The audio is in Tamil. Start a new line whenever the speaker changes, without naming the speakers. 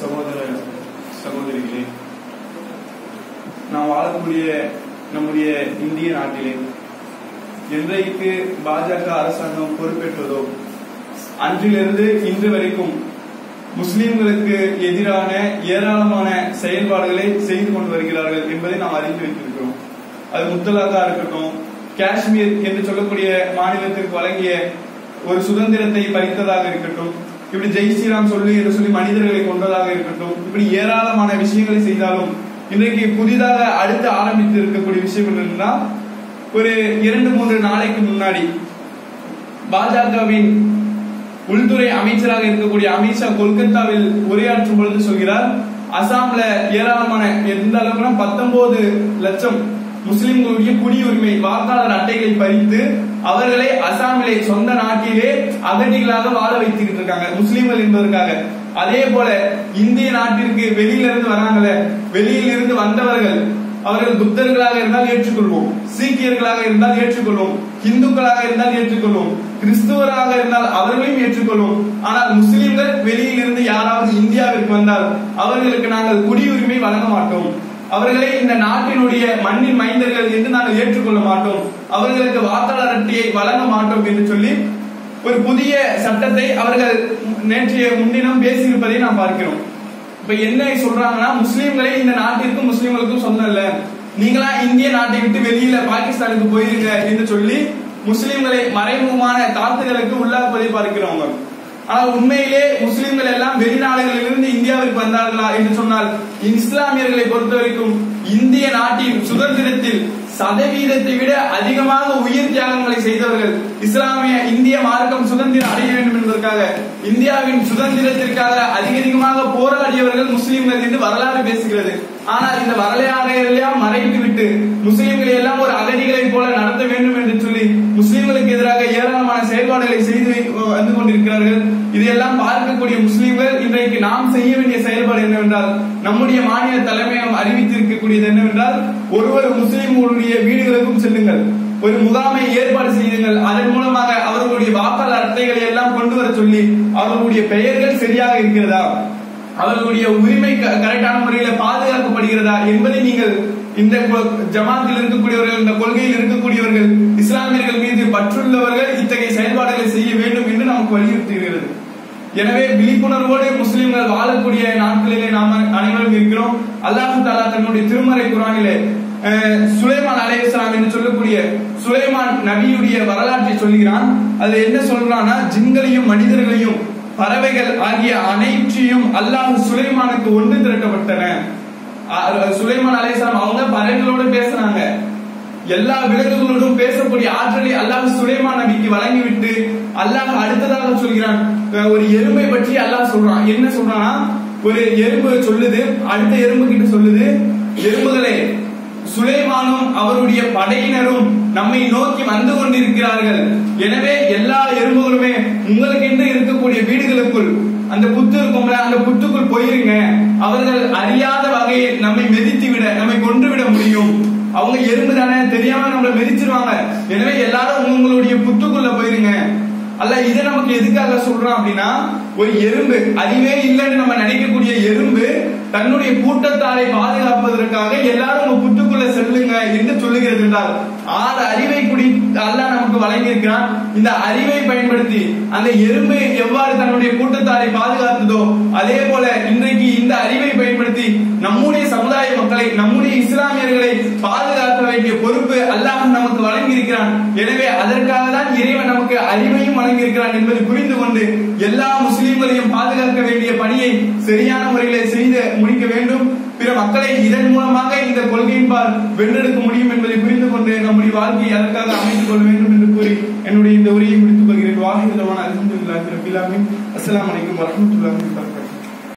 சகோதர சகோதரிகளே நாம் வாழக்கூடிய நம்முடைய இந்திய நாட்டிலே என்றைக்கு பாஜக அரசாங்கம் பொறுப்பேற்றதோ அன்றிலிருந்து இன்று வரைக்கும் முஸ்லிம்களுக்கு எதிரான ஏராளமான செயல்பாடுகளை செய்து கொண்டு வருகிறார்கள் என்பதை நாம் அறிந்து வைத்திருக்கிறோம் அது முத்தலாகா இருக்கட்டும் காஷ்மீர் என்று சொல்லக்கூடிய மாநிலத்திற்கு வழங்கிய ஒரு சுதந்திரத்தை பறித்ததாக இருக்கட்டும் இப்படி ஜெய் ஸ்ரீராம் சொல்லி என்று சொல்லி மனிதர்களை கொண்டதாக இருக்கட்டும் இப்படி ஏராளமான விஷயங்களை செய்தாலும் இன்றைக்கு புதிதாக அடுத்து ஆரம்பித்து இருக்கக்கூடிய விஷயம் என்னன்னா ஒரு இரண்டு மூன்று நாளைக்கு முன்னாடி பாஜகவின் உள்துறை அமைச்சராக இருக்கக்கூடிய அமித்ஷா கொல்கத்தாவில் உரையாற்றும் பொழுது சொல்கிறார் அசாம்ல ஏராளமான எந்த அளவுக்குனா பத்தொன்பது லட்சம் முஸ்லிம்களுடைய குடியுரிமை வாக்காளர் அட்டைகளை பறித்து அவர்களை அசாமிலே சொந்த நாட்டிலே அகதிகளாக வாழ வைத்துக்கிட்டு இருக்காங்க முஸ்லிம்கள் என்பதற்காக அதே போல இந்திய நாட்டிற்கு வெளியில இருந்து வராங்கல்ல வெளியில இருந்து வந்தவர்கள் அவர்கள் புத்தர்களாக இருந்தால் ஏற்றுக்கொள்வோம் சீக்கியர்களாக இருந்தால் ஏற்றுக்கொள்வோம் இந்துக்களாக இருந்தால் ஏற்றுக்கொள்வோம் கிறிஸ்துவராக இருந்தால் அவர்களையும் ஏற்றுக்கொள்வோம் ஆனால் முஸ்லிம்கள் வெளியில் இருந்து யாராவது இந்தியாவிற்கு வந்தால் அவர்களுக்கு நாங்கள் குடியுரிமை வழங்க மாட்டோம் அவர்களை இந்த நாட்டினுடைய மண்ணின் மைந்தர்கள் என்று நாங்கள் ஏற்றுக்கொள்ள மாட்டோம் அவர்களுக்கு வாக்காளர் அட்டையை வழங்க மாட்டோம் என்று சொல்லி ஒரு புதிய சட்டத்தை அவர்கள் நேற்றைய முன்தினம் பேசியிருப்பதை நாம் பார்க்கிறோம் இப்ப என்ன சொல்றாங்கன்னா முஸ்லிம்களே இந்த நாட்டிற்கும் முஸ்லிம்களுக்கும் சொந்தம் இல்ல நீங்களா இந்திய நாட்டை விட்டு வெளியில பாகிஸ்தானுக்கு போயிருங்க என்று சொல்லி முஸ்லிம்களை மறைமுகமான தாக்குதலுக்கு உள்ளாக்குவதை பார்க்கிறோம் ஆனால் உண்மையிலே முஸ்லிம்கள் எல்லாம் வெளிநாடுகளில் இருந்து இந்தியாவிற்கு வந்தார்களா என்று சொன்னால் இஸ்லாமியர்களை பொறுத்த வரைக்கும் இந்திய நாட்டின் சுதந்திரத்தில் சதவீதத்தை விட அதிகமாக உயிர் தியாகங்களை செய்தவர்கள் இஸ்லாமிய இந்திய மார்க்கம் சுதந்திரம் அடைய வேண்டும் என்பதற்காக இந்தியாவின் சுதந்திரத்திற்காக அதிக அதிகமாக போராடியவர்கள் முஸ்லிம்கள் என்று வரலாறு பேசுகிறது ஆனால் இந்த வரலாறை எல்லாம் மறைத்து விட்டு முஸ்லிம்களை எல்லாம் ஒரு அகதிகளை போல நடத்த வேண்டும் என்று சொல்லி முஸ்லிம்களுக்கு எதிராக ஏராளமான செயல்பாடுகளை செய்து வந்து கொண்டிருக்கிறார்கள் இதையெல்லாம் பார்க்கக்கூடிய முஸ்லிம்கள் இன்றைக்கு நாம் செய்ய வேண்டிய செயல்பாடு என்னவென்றால் நம்முடைய மாநில தலைமையகம் அறிவித்திருக்கக்கூடியது என்னவென்றால் ஒருவர் முஸ்லிம்களுடைய வீடுகளுக்கும் செல்லுங்கள் ஒரு முகாமை ஏற்பாடு செய்யுங்கள் அதன் மூலமாக அவர்களுடைய வாக்காளர் அட்டைகளை எல்லாம் கொண்டு வர சொல்லி அவர்களுடைய பெயர்கள் சரியாக இருக்கிறதா அவர்களுடைய உரிமை கரெக்டான முறையில் பாதுகாக்கப்படுகிறதா என்பதை நீங்கள் இந்த ஜமாத்தில் இருக்கக்கூடியவர்கள் இந்த கொள்கையில் இருக்கக்கூடியவர்கள் இஸ்லாமியர்கள் மீது பற்றுள்ளவர்கள் இத்தகைய செயல்பாடுகளை செய்ய வேண்டும் என்று நமக்கு வலியுறுத்துகிறது எனவே விழிப்புணர்வோடு முஸ்லிம்கள் வாழக்கூடிய நாட்களிலே நாம் அனைவரும் இருக்கிறோம் அல்லாஹு தாலா தன்னுடைய திருமறை குரானிலே சுலைமான் அலையாம் என்று சொல்லக்கூடிய சுலைமான் நபியுடைய வரலாற்றை சொல்கிறான் அது என்ன சொல்றான்னா ஜின்களையும் மனிதர்களையும் பறவைகள் ஆகிய அனைத்தையும் அல்லாஹ் சுலைமானுக்கு ஒன்று திரட்டப்பட்டன சுலைமான் அலையாம் அவங்க பறவைகளோடு பேசுறாங்க எல்லா விலங்குகளோடும் பேசக்கூடிய ஆற்றலை அல்லாஹ் சுலைமான் நபிக்கு வழங்கிவிட்டு அல்லாஹ் அடுத்ததாக சொல்கிறான் ஒரு எறும்பை பற்றி அல்லாஹ் சொல்றான் என்ன சொல்றான்னா ஒரு எறும்பு சொல்லுது அடுத்த எறும்பு கிட்ட சொல்லுது எறும்புகளே சுலைமானும் அவருடைய படையினரும் நம்மை நோக்கி வந்து கொண்டிருக்கிறார்கள் எனவே எல்லா எறும்புகளுமே உங்களுக்கென்று இருக்கக்கூடிய வீடுகளுக்குள் அந்த புத்து இருக்கும்ல அந்த புத்துக்குள் போயிருங்க அவர்கள் அறியாத வகையில் நம்மை மெதித்து விட நம்மை கொன்று விட முடியும் அவங்க எறும்பு தானே தெரியாம நம்மளை மெதிச்சிருவாங்க எனவே எல்லாரும் உங்களுடைய புத்துக்குள்ள போயிருங்க அல்ல இதை நமக்கு எதுக்காக சொல்றோம் அப்படின்னா ஒரு எறும்பு அறிவே இல்லைன்னு நம்ம நினைக்கக்கூடிய எறும்பு தன்னுடைய கூட்டத்தாரை பாதுகாப்பதற்காக எல்லாரும் உங்க புத்துக்குள்ள செல்லுங்க என்று சொல்லுகிறது என்றால் ஆறு அறிவை குடி அல்ல நமக்கு வழங்கியிருக்கிறான் இந்த அறிவை பயன்படுத்தி அந்த எறும்பு எவ்வாறு தன்னுடைய கூட்டத்தாரை பாதுகாத்ததோ அதே போல இன்றைக்கு இந்த அறிவை பயன்படுத்தி நம்முடைய சமுதாய மக்களை நம்முடைய இஸ்லாமியர்களை பாதுகாக்க வேண்டிய பொறுப்பு அல்லாஹ் நமக்கு வழங்கியிருக்கிறான் எனவே அதற்காக தான் இறைவன் நமக்கு அறிவையும் வழங்கியிருக்கிறான் என்பதை புரிந்து கொண்டு எல்லா முஸ்லிம்களையும் பாதுகாக்க வேண்டிய பணியை சரியான முறையில செய்து முடிக்க வேண்டும் பிற மக்களை இதன் மூலமாக இந்த கொள்கையின்பால் வென்றெடுக்க முடியும் என்பதை புரிந்து கொண்டு நம்முடைய வாழ்க்கையை அதற்காக அமைத்துக் கொள்ள வேண்டும் என்று கூறி என்னுடைய இந்த உரையை முடித்துக் கொள்கிறேன் வாஹிதமான அலமதுல்லாஹி ரபிலாமின் அஸ்லாம் வலைக்கம் வரமத்துல்லாஹி